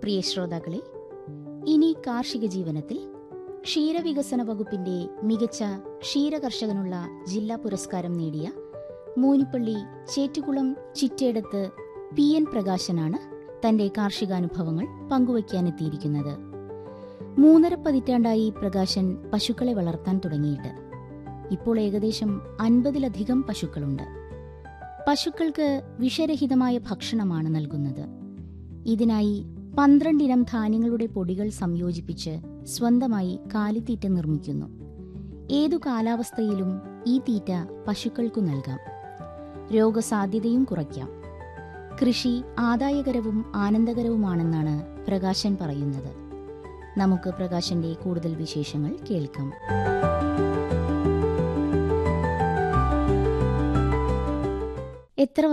പ്രിയ ശ്രോതാക്കളെ ഇനി കാർഷിക ജീവനത്തിൽ ക്ഷീരവികസന വകുപ്പിന്റെ മികച്ച ക്ഷീരകർഷകനുള്ള ജില്ലാ പുരസ്കാരം നേടിയ മൂനിപ്പള്ളി ചേറ്റുകുളം ചിറ്റേടത്ത് പി എൻ പ്രകാശനാണ് തന്റെ കാർഷികാനുഭവങ്ങൾ പങ്കുവയ്ക്കാനെത്തിയിരിക്കുന്നത് മൂന്നര പതിറ്റാണ്ടായി പ്രകാശൻ പശുക്കളെ വളർത്താൻ തുടങ്ങിയിട്ട് ഇപ്പോൾ ഏകദേശം അൻപതിലധികം പശുക്കളുണ്ട് പശുക്കൾക്ക് വിഷരഹിതമായ ഭക്ഷണമാണ് നൽകുന്നത് ഇതിനായി പന്ത്രണ്ടിനം ധാന്യങ്ങളുടെ പൊടികൾ സംയോജിപ്പിച്ച് സ്വന്തമായി കാലിത്തീറ്റ നിർമ്മിക്കുന്നു ഏതു കാലാവസ്ഥയിലും ഈ തീറ്റ പശുക്കൾക്കു നൽകാം രോഗസാധ്യതയും കുറയ്ക്കാം കൃഷി ആദായകരവും ആനന്ദകരവുമാണെന്നാണ് പ്രകാശൻ പറയുന്നത് നമുക്ക് പ്രകാശന്റെ കൂടുതൽ വിശേഷങ്ങൾ കേൾക്കാം എത്ര